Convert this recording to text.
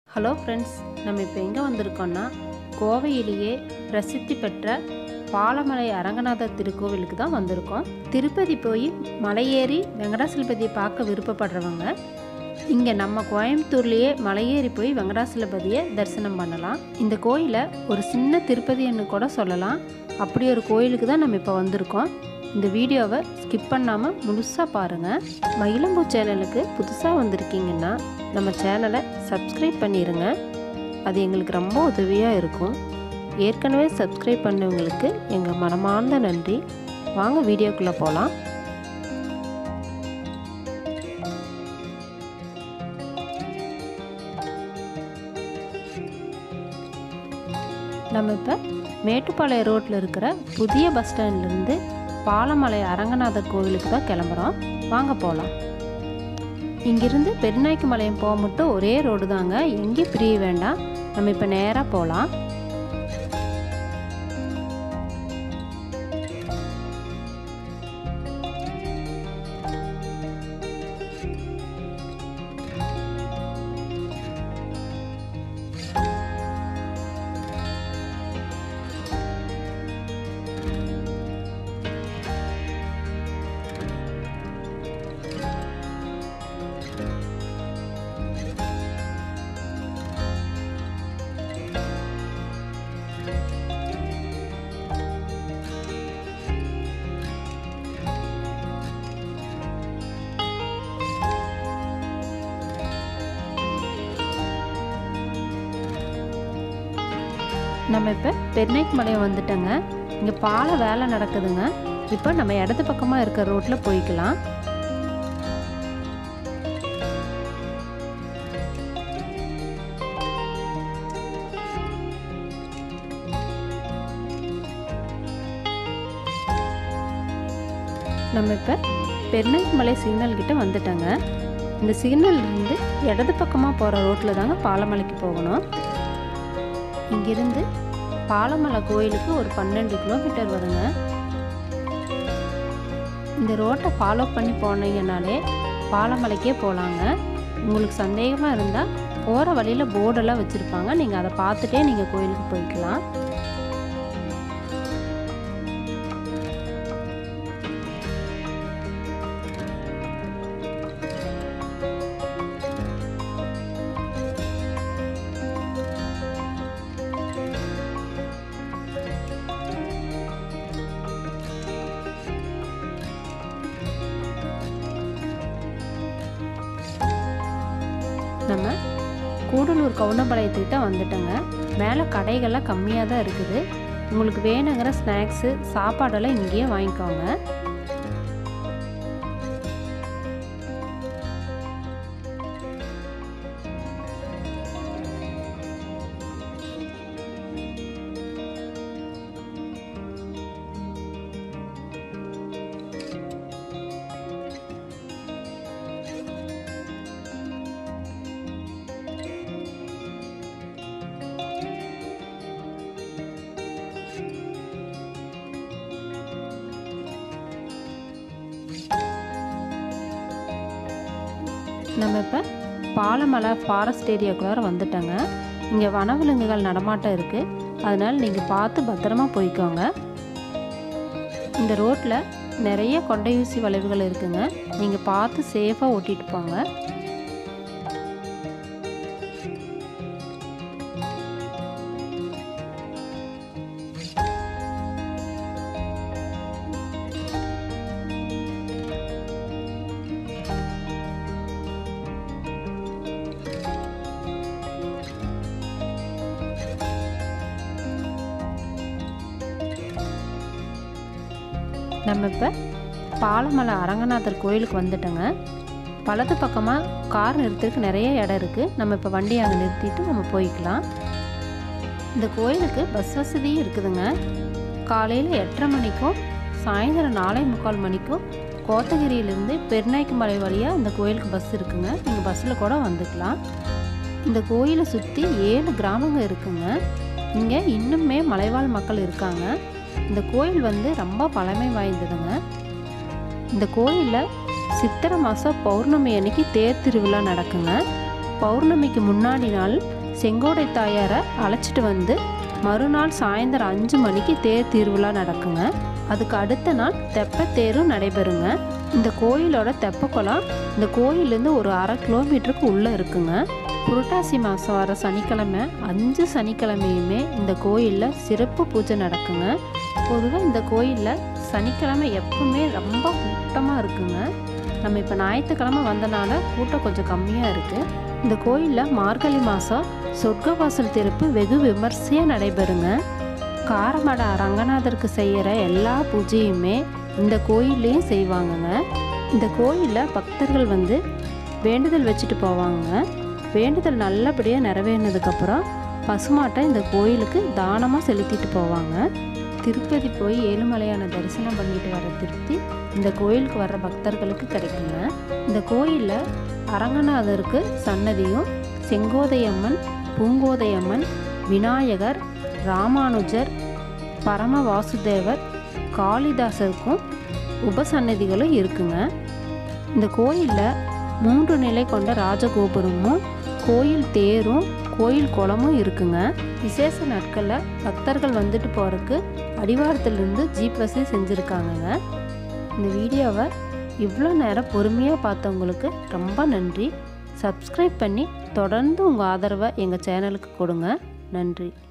hello friends நம்ம இப்போ எங்கே வந்திருக்கோம்னா கோவையிலேயே பிரசித்தி பெற்ற பாலமலை அரங்கநாதர் திருக்கோவிலுக்கு தான் வந்திருக்கோம் திருப்பதி போய் மலையேறி வெங்கடாசலபதியை பார்க்க விருப்பப்படுறவங்க இங்கே நம்ம கோயம்புத்தூர்லேயே மலையேறி போய் வெங்கடாசலபதியை தரிசனம் பண்ணலாம் இந்த கோயிலை ஒரு சின்ன திருப்பதின்னு கூட சொல்லலாம் அப்படி ஒரு கோயிலுக்கு தான் நம்ம இப்போ வந்திருக்கோம் இந்த வீடியோவை ஸ்கிப் பண்ணாமல் முழுசாக பாருங்கள் மயிலம்பூ சேனலுக்கு புதுசாக வந்திருக்கீங்கன்னா நம்ம சேனலை சப்ஸ்கிரைப் பண்ணிடுங்க அது எங்களுக்கு ரொம்ப உதவியாக இருக்கும் ஏற்கனவே சப்ஸ்கிரைப் பண்ணவங்களுக்கு எங்கள் மனமார்ந்த நன்றி வாங்க வீடியோக்குள்ளே போகலாம் நம்ம இப்போ மேட்டுப்பாளையம் ரோட்டில் இருக்கிற புதிய பஸ் ஸ்டாண்ட்லேருந்து பாலமலை அரங்கநாதர் கோவிலுக்கு தான் கிளம்புறோம் வாங்க போகலாம் இங்கிருந்து பெருநாய்க்கு மலையம் போக மட்டும் ஒரே ரோடு தாங்க எங்கேயும் பிரிய வேண்டாம் நம்ம இப்போ நேராக போகலாம் நம்ம இப்போ பெருநாய்க்கு மலையம் வந்துட்டோங்க இங்கே பால வேலை நடக்குதுங்க இப்போ நம்ம இடது பக்கமாக இருக்கிற ரோட்டில் போய்க்கலாம் நம்ம இப்போ பெருநாய்க்கு மலை சிக்னல் கிட்ட வந்துட்டோங்க இந்த சிக்னல் இருந்து இடது பக்கமாக போகிற ரோட்டில் தாங்க பாலமலைக்கு போகணும் இங்கிருந்து பாலமலை கோயிலுக்கு ஒரு பன்னெண்டு கிலோமீட்டர் வருங்க இந்த ரோட்டை ஃபாலோ பண்ணி போனீங்கனாலே பாலமலைக்கே போகலாங்க உங்களுக்கு சந்தேகமாக இருந்தால் போகிற வழியில் போர்டெல்லாம் வச்சுருப்பாங்க நீங்கள் அதை பார்த்துட்டே நீங்கள் கோயிலுக்கு போய்க்கலாம் நம்ம கூடலூர் கவுண்டம்பாளையத்துக்கிட்ட வந்துட்டோங்க மேலே கடைகள்லாம் கம்மியாக தான் இருக்குது உங்களுக்கு வேணுங்கிற ஸ்நாக்ஸு சாப்பாடெல்லாம் இங்கேயே வாங்கிக்கோங்க நம்ம இப்போ பாலமலை ஃபாரஸ்ட் ஏரியாக்குள்ளார வந்துட்டோங்க இங்கே வனவிலங்குகள் நடமாட்டம் இருக்குது அதனால் நீங்கள் பார்த்து பத்திரமா போய்க்கோங்க இந்த ரோட்டில் நிறைய கொண்டையூசி வளைவுகள் இருக்குங்க நீங்கள் பார்த்து சேஃபாக ஓட்டிகிட்டு போங்க நம்ம இப்போ பாலமலை அரங்கநாதர் கோயிலுக்கு வந்துட்டோங்க வலது பக்கமாக கார் நிறுத்துறதுக்கு நிறைய இடம் இருக்குது நம்ம இப்போ வண்டியை அங்கே நிறுத்திட்டு நம்ம போய்க்கலாம் இந்த கோயிலுக்கு பஸ் வசதியும் இருக்குதுங்க காலையில் எட்டரை மணிக்கும் சாயந்தரம் நாலே முக்கால் மணிக்கும் கோத்தகிரியிலேருந்து பெருநாய்க்கு மலை வழியாக இந்த கோயிலுக்கு பஸ் இருக்குங்க நீங்கள் பஸ்ஸில் கூட வந்துக்கலாம் இந்த கோயிலை சுற்றி ஏழு கிராமங்கள் இருக்குங்க இங்கே இன்னுமே மலைவாழ் மக்கள் இருக்காங்க இந்த கோயில் வந்து ரொம்ப பழமை வாய்ந்ததுங்க இந்த கோயிலில் சித்திரை மாதம் பௌர்ணமி அன்னைக்கு தேர் திருவிழா நடக்குங்க பௌர்ணமிக்கு முன்னாடி நாள் செங்கோடை தாயாரை அழைச்சிட்டு வந்து மறுநாள் சாயந்தரம் அஞ்சு மணிக்கு தேர் திருவிழா நடக்குங்க அதுக்கு அடுத்த நாள் தெப்ப தேரும் நடைபெறுங்க இந்த கோயிலோட தெப்பக்குளம் இந்த கோயிலேருந்து ஒரு அரை கிலோமீட்டருக்கு உள்ளே இருக்குங்க புரட்டாசி மாதம் வர சனிக்கிழமை அஞ்சு சனிக்கிழமையுமே இந்த கோயிலில் சிறப்பு பூஜை நடக்குங்க பொதுவாக இந்த கோயிலில் சனிக்கிழமை எப்பவுமே ரொம்ப கூட்டமாக இருக்குங்க நம்ம இப்போ ஞாயிற்றுக்கிழமை வந்தனால கூட்டம் கொஞ்சம் கம்மியாக இருக்குது இந்த கோயிலில் மார்கழி மாதம் சொர்க்கவாசல் திறப்பு வெகு விமர்சையாக நடைபெறுங்க காரமட ரங்கநாதருக்கு செய்கிற எல்லா பூஜையுமே இந்த கோயில்லையும் செய்வாங்கங்க இந்த கோயிலில் பக்தர்கள் வந்து வேண்டுதல் வச்சுட்டு போவாங்க வேண்டுதல் நல்லபடியாக நிறைவேறினதுக்கப்புறம் பசுமாட்டை இந்த கோயிலுக்கு தானமாக செலுத்திட்டு போவாங்க திருப்பதி போய் ஏழுமலையான தரிசனம் பண்ணிட்டு வர திருப்தி இந்த கோயிலுக்கு வர்ற பக்தர்களுக்கு கிடைக்குங்க இந்த கோயிலில் அரங்கநாதருக்கு சன்னதியும் செங்கோதையம்மன் பூங்கோதையம்மன் விநாயகர் ராமானுஜர் பரம வாசுதேவர் காளிதாசருக்கும் உபசன்னதிகளும் இருக்குங்க இந்த கோயிலில் மூன்று நிலை கொண்ட ராஜகோபுரமும் கோயில் தேரும் கோயில் குளமும் இருக்குங்க விசேஷ நாட்களில் பக்தர்கள் வந்துட்டு போகிறதுக்கு அடிவாரத்திலிருந்து ஜீப் வசதி செஞ்சுருக்காங்கங்க இந்த வீடியோவை இவ்வளோ நேரம் பொறுமையாக பார்த்தவங்களுக்கு ரொம்ப நன்றி சப்ஸ்கிரைப் பண்ணி தொடர்ந்து உங்கள் ஆதரவை எங்கள் சேனலுக்கு கொடுங்க நன்றி